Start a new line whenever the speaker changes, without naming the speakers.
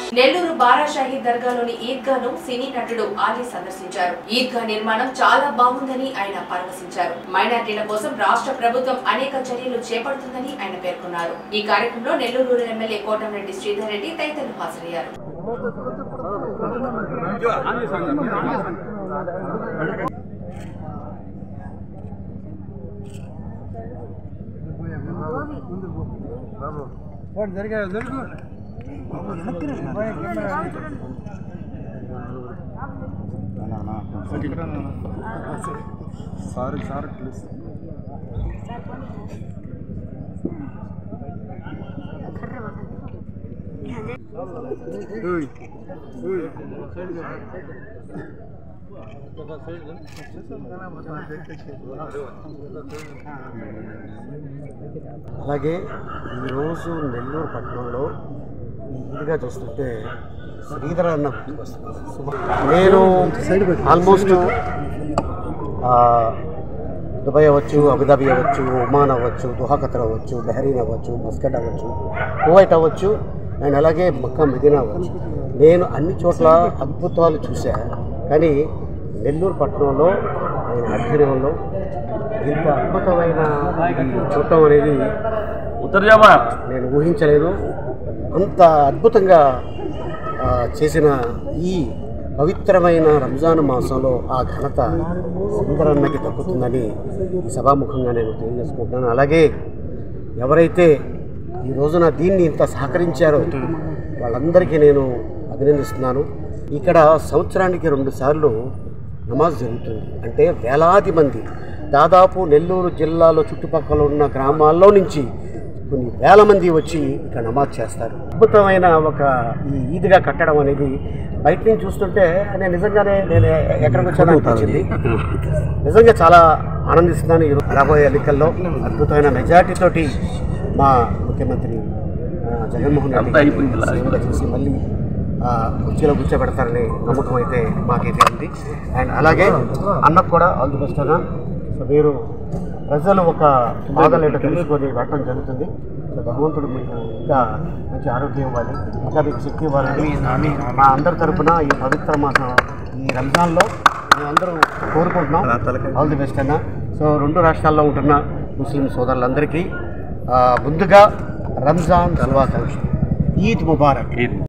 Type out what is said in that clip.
నెల్లూరు బారాషాహి దర్గాలోని ఈద్గాను సినీ నటుడు ఆలీ సందర్శించారు ఈద్గా నిర్మాణం చాలా బాగుందని ఆయన పరామర్శించారు మైనార్టీల కోసం రాష్ట్ర ప్రభుత్వం అనేక చర్యలు చేపడుతుందని ఆయన పేర్కొన్నారు ఈ కార్యక్రమంలో నెల్లూరు రూరల్ ఎమ్మెల్యే కోటంరెడ్డి శ్రీధర్ రెడ్డి తదితరులు హాజరయ్యారు
సారీ సారీ ప్లీజ్
అలాగే ఈరోజు నెల్లూరు పట్టణంలో ఇదిగా చూస్తుంటే శ్రీధర అన్న గుర్తుకొస్తుంది. నేను ఆల్మోస్ట్ ఆ, దుబాయ్ అవ్వచ్చు అబుదాబి అవ్వచ్చు ఒమాన్ అవ్వచ్చు దుహా ఖతర్ అవ్వచ్చు బహరీన్ అవ్వచ్చు మస్కట్ అవ్వచ్చు కువైట్ అవ్వచ్చు అండ్ అలాగే మక్కా మదీనా అవ్వచ్చు నేను అన్ని చోట్ల అద్భుతాలు చూశా కానీ నెల్లూరు పట్టణంలో ఆయన ఆధ్వర్యంలో ఇంత అద్భుతమైన ఇది చూడటం అనేది నేను ఊహించలేదు అంత అద్భుతంగా ఆ, చేసిన ఈ పవిత్రమైన రంజాన్ మాసంలో ఆ ఘనత సుందరన్నకి దక్కుతుందని ఈ సభాముఖంగా నేను తెలియజేసుకుంటున్నాను అలాగే ఎవరైతే ఈ రోజున దీన్ని ఇంత సహకరించారో వాళ్ళందరికీ నేను అభినందిస్తున్నాను ఇక్కడ సంవత్సరానికి రెండు సార్లు నమాజ్ జరుగుతుంది అంటే వేలాది మంది దాదాపు నెల్లూరు జిల్లాలో చుట్టుపక్కల ఉన్న గ్రామాల్లో నుంచి కొన్ని వేల మంది వచ్చి ఇక్కడ నమాజ్ చేస్తారు అద్భుతమైన ఒక ఈ ఈద్గా కట్టడం అనేది బయట నుంచి చూస్తుంటే నేను నిజంగానే నేను ఎక్కడికి వచ్చానో అనిపించింది నిజంగా చాలా ఆనందిస్తున్నాను ఈ రోజు రాబోయే ఎన్నికల్లో అద్భుతమైన మెజార్టీ తోటి మా ముఖ్యమంత్రి ఆ, జగన్మోహన్ రెడ్డి సేవలు చేసి మళ్ళీ ఆ, కుర్చీలో కూర్చోబెడతారని నమ్మకం అయితే మాకైతే ఉంది అండ్ అలాగే అన్నకు కూడా ఆల్ ది బెస్ట్ అన్న సో మీరు ప్రజలు ఒక బాధలు ఏంటో తెలుసుకొని వెళ్ళడం జరుగుతుంది సో భగవంతుడు మీకు ఇంకా మంచి ఆరోగ్యం ఇవ్వాలి ఇంకా మీకు శక్తి ఇవ్వాలని మా అందరి తరపున ఈ పవిత్ర మాసం ఈ రంజాన్లో మేమందరూ కోరుకుంటున్నాం ఆల్ ది బెస్ట్ అన్న సో రెండు రాష్ట్రాల్లో ఉంటున్న ముస్లిం సోదరులందరికీ ఆ, ముందుగా రంజాన్ శుభాకాంక్షలు ఈద్ ముబారక్